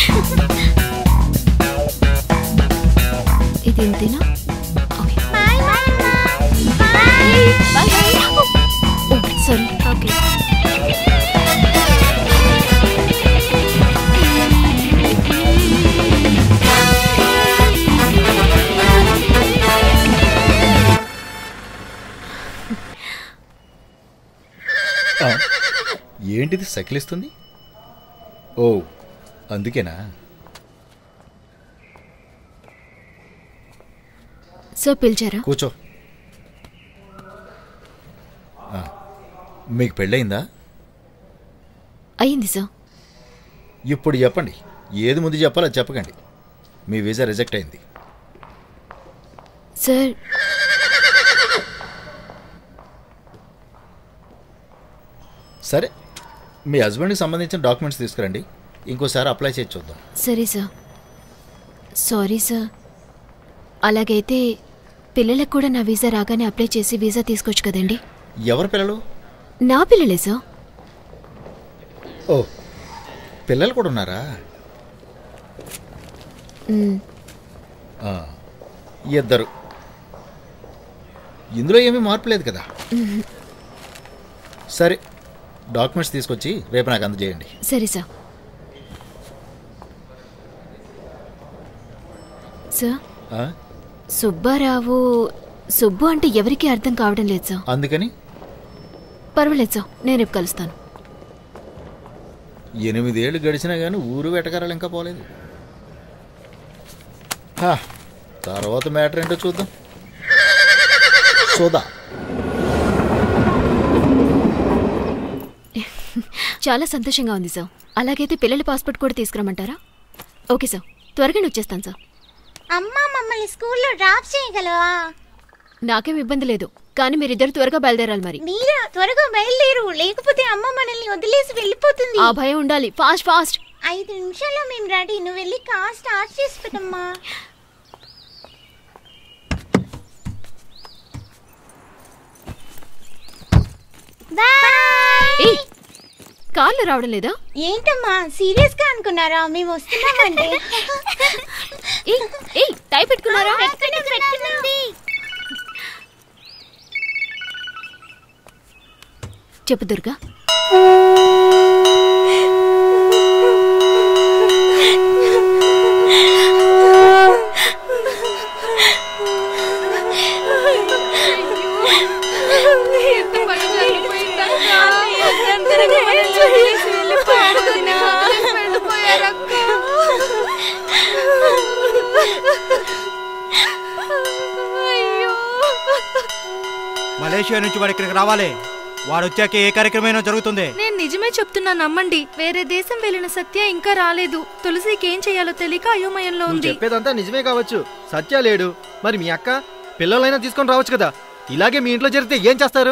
ఇది ఇంతేనా okay bye bye bye ఓ సారీ ఓకే ఆ, ఏంటిది సకిలిస్తుంది ఓ అందుకేనా సార్ పిలిచారా కూర్చో ఆ, మీకు పెళ్ళయిందా అయ్యింది సార్ ఇప్పుడు చెప్పండి ఏది ముందు చెప్పాలో అది చెప్పకండి మీ వీసా రిజెక్ట్ అయింది సార్ సరే మీ హస్బెండ్కి సంబంధించిన డాక్యుమెంట్స్ తీసుకురండి ఇంకోసారి అప్లై చేసి చూద్దాం సరే సార్ సారీ సార్ అలాగైతే పిల్లలకు కూడా నా వీసా రాగానే అప్లై చేసి వీసా తీసుకోవచ్చు కదండి ఎవరు పిల్లలు నా పిల్లలే సార్ ఓ పిల్లలు కూడా ఉన్నారా మ్, ఆ, ఇద్దరు ఇందులో ఏమీ మార్పు లేదు కదా సరే డాక్యుమెంట్స్ తీసుకొచ్చి రేపు నాకు అందజేయండి సరే సార్ సార్ ఆ? సుబ్బారావు సుబ్బు అంటే ఎవరికీ అర్థం కావడం లేదు సార్ అందుకని పర్వాలేదు సార్ నేను రేపు కలుస్తాను ఎనిమిదేళ్ళు గడిచినా కానీ ఊరు వెటకారాలు ఇంకా పోలేదు హా, తర్వాత మ్యాటర్ ఏంటో చూద్దాం చూద్దాం చాలా సంతోషంగా ఉంది సార్ అలాగైతే పిల్లల పాస్పోర్ట్ కూడా తీసుకురమ్మంటారా ఓకే సార్ త్వరగానే వచ్చేస్తాను సార్ అమ్మ మమ్మల్ని స్కూల్లో డ్రాప్ చేయగలవా నాకేం ఇబ్బంది లేదు కానీ మీరిద్దరు త్వరగా బయలుదేరాలి మరి మీరా త్వరగా బయలుదేరు లేకపోతే అమ్మ మనల్ని వదిలేసి వెళ్ళిపోతుంది ఆ భయం ఉండాలి ఫాస్ట్ ఫాస్ట్ ఐదు నిమిషాల్లో మేము రెడీ నువ్వు వెళ్ళి కార్ స్టార్ట్ చేసి పెట్టమ్మా బాయ్ ఏయ్ కార్లు రావడం లేదా ఏంటమ్మా సీరియస్ గా అనుకున్నారా మేము వస్తున్నామంటే ఏయ్ ఏయ్ టై పెట్టుకున్నారా పెట్టుకున్నాం, పెట్టుకున్నాం. చెప్పు దుర్గా మలేషియా నుంచి వాడు ఇక్కడికి రావాలి వాడు వచ్చాక ఏ కార్యక్రమం జరుగుతుంది నేను నిజమే చెప్తున్నా నమ్మండి వేరే దేశం వెళ్ళిన సత్య ఇంకా రాలేదు తులసికి ఏం చేయాలో తెలియక అయోమయంలో నువ్వు ఉంది చెప్పేదంతా నిజమే కావచ్చు సత్య లేడు మరి మీ అక్క పిల్లలైనా తీసుకొని రావచ్చు కదా ఇలాగే మీ ఇంట్లో జరిగితే ఏం చేస్తారు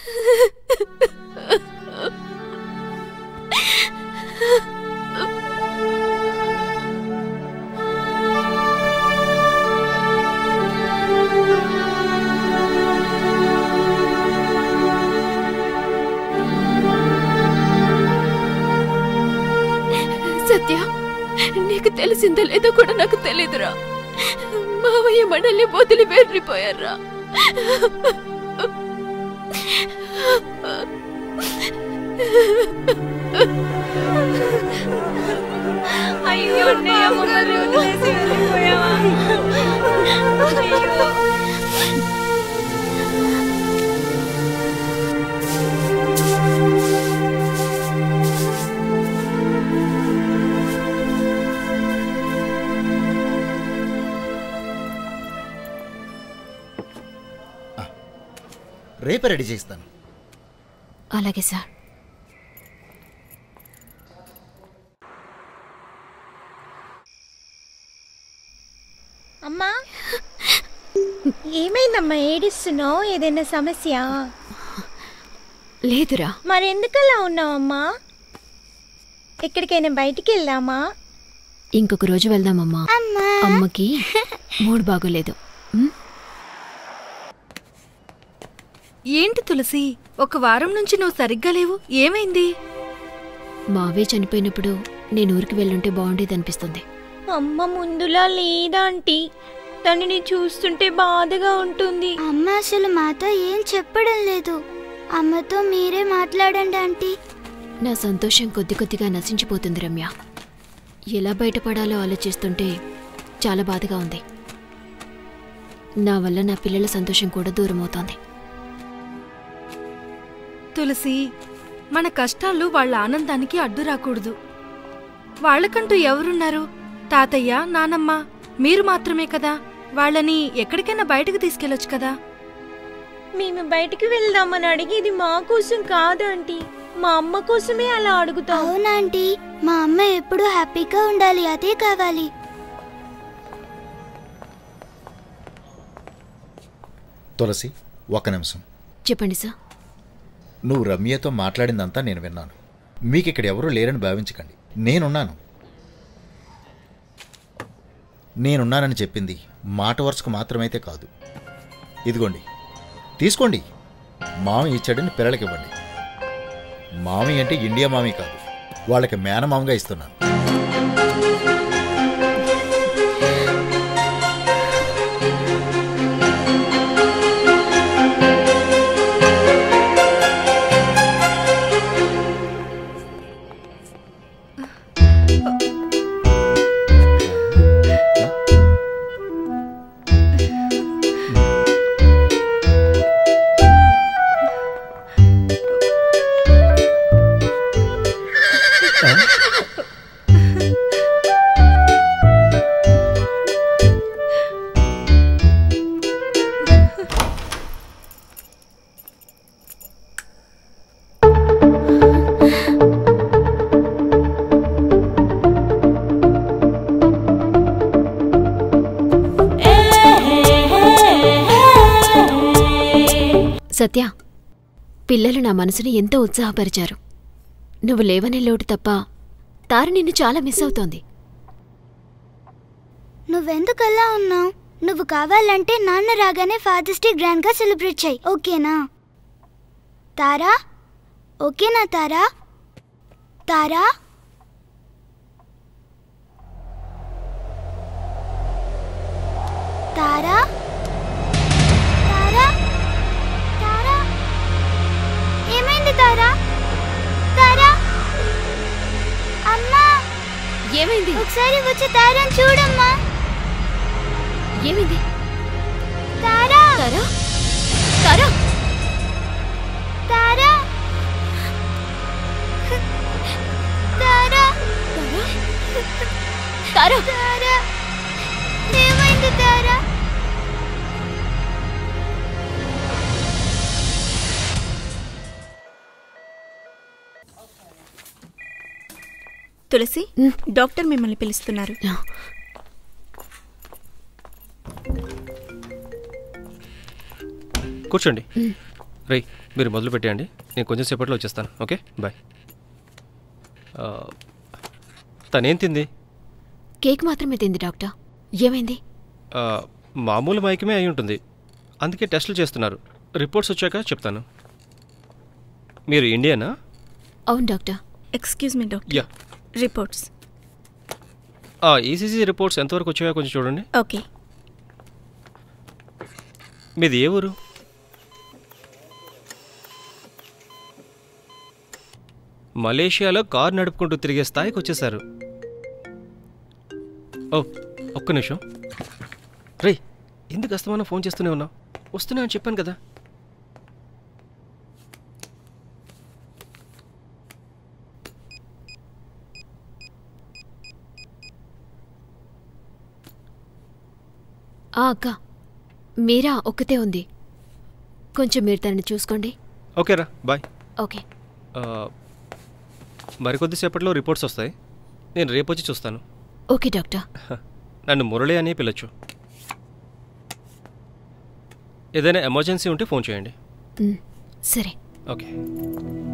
సత్య నీకు తెలిసిందో లేదో కూడా నాకు తెలీదురా మావయ్య మనల్ని వదిలి వెళ్ళిపోయారా అయ్యో వదిలేసి వెళ్ళిపోయావా రేపే రెడీ చేస్తాను అలాగే సార్ అమ్మా ఏమైందమ్మా ఏడుస్తున్నావు ఏదైనా సమస్య లేదురా మరెందుకలా ఉన్నావమ్మా ఎక్కడికైనా బయటికి వెళ్దామా ఇంకొక రోజు వెళ్దామమ్మా అమ్మకి మూడు బాగోలేదు ఉమ్, ఏంటి తులసి ఒక వారం నుంచి నువ్వు సరిగ్గా లేవు ఏమైంది మావే చనిపోయినప్పుడు నేను ఊరికి వెళ్ళుంటే బాగుండేది అనిపిస్తుంది అమ్మ ముందులా లేదాంటీ తనని చూస్తుంటే బాధగా ఉంటుంది అమ్మ అసలు మాతో ఏం చెప్పడం లేదు అమ్మతో మీరే మాట్లాడండి ఆంటీ నా సంతోషం కొద్ది కొద్దిగా నశించిపోతుంది రమ్య ఎలా బయటపడాలో ఆలోచిస్తుంటే చాలా బాధగా ఉంది నా వల్ల నా పిల్లల సంతోషం కూడా దూరం అవుతోంది తులసి మన కష్టాలు వాళ్ళ ఆనందానికి అడ్డు రాకూడదు వాళ్ళకంటూ ఎవరున్నారు తాతయ్య నానమ్మ మీరు మాత్రమే కదా వాళ్ళని ఎక్కడికైనా బయటకు తీసుకెళ్ళొచ్చు కదా మేము బయటికి వెళ్దామని అడిగేది మా కోసం కాదంటీ మా అమ్మ కోసమే అలా అడుగుతాం అవునా ఆంటీ మా అమ్మ ఎప్పుడూ హ్యాపీగా ఉండాలి అదే కావాలి తులసి ఒక్క నిమిషం చెప్పండి సార్ నువ్వు రమ్యతో మాట్లాడిందంతా నేను విన్నాను మీకు ఇక్కడ ఎవరూ లేరని భావించకండి నేనున్నాను నేనున్నానని చెప్పింది మాట వరుసకు మాత్రమైతే కాదు ఇదిగోండి తీసుకోండి మామి ఇచ్చాడని పిల్లలకి ఇవ్వండి మామి అంటే ఇండియా మామి కాదు వాళ్ళకి మేనమామగా ఇస్తున్నాను సత్య పిల్లలు నా మనసుని ఎంతో ఉత్సాహపరిచారు నువ్వు లేవనే లోటు తప్ప తార నిన్ను చాలా మిస్ అవుతోంది నువ్వెందుకలా ఉన్నావు నువ్వు కావాలంటే నాన్న రాగానే ఫాదర్స్ డే గ్రాండ్ గా సెలబ్రేట్ చేయి ఓకేనా తారా ఓకేనా తారా తారా తారా తారా తారా ఏమైంది తారా తారా అమ్మా ఏమైంది ఒకసారి వచ్చి తారాని చూడమ్మా ఏమైంది తారా తారా తారా తారా తారా తారా తారా ఏమైంది తారా తులసి ఉమ్. డాక్టర్ మిమ్మల్ని పిలుస్తున్నారు కూర్చోండి రై మీరు మొదలు పెట్టేయండి నేను కొంచెం సేపట్లో వచ్చేస్తాను ఓకే బాయ్ ఆ, తనేం తింది కేక్ మాత్రమే తింది డాక్టర్ ఏమైంది ఆ, మామూలు మైకమే అయి ఉంటుంది అందుకే టెస్టులు చేస్తున్నారు రిపోర్ట్స్ వచ్చాక చెప్తాను మీరు ఇండియనా అవును doctor excuse me doctor yeah reports ఆ ఈసీజీ రిపోర్ట్స్ ఎంతవరకు వచ్చాయో కొంచెం చూడండి ఓకే మీది ఏ ఊరు మలేషియాలో కారు నడుపుకుంటూ తిరిగే స్థాయికి వచ్చేసారు ఓ ఒక్క నిమిషం రే ఎందుకు అస్తమానం ఫోన్ చేస్తూనే ఉన్నావు వస్తున్నా అని చెప్పాను కదా ఆ అక్క మీరా ఒక్కతే ఉంది కొంచెం మీరు తనని చూసుకోండి ఓకేరా బాయ్ ఓకే ఆ, మరికొద్దిసేపట్లో రిపోర్ట్స్ వస్తాయి నేను రేపు వచ్చి చూస్తాను ఓకే డాక్టర్ నన్ను మురళి అని పిలచ్చు ఏదైనా ఎమర్జెన్సీ ఉంటే ఫోన్ చేయండి ఉమ్, సరే ఓకే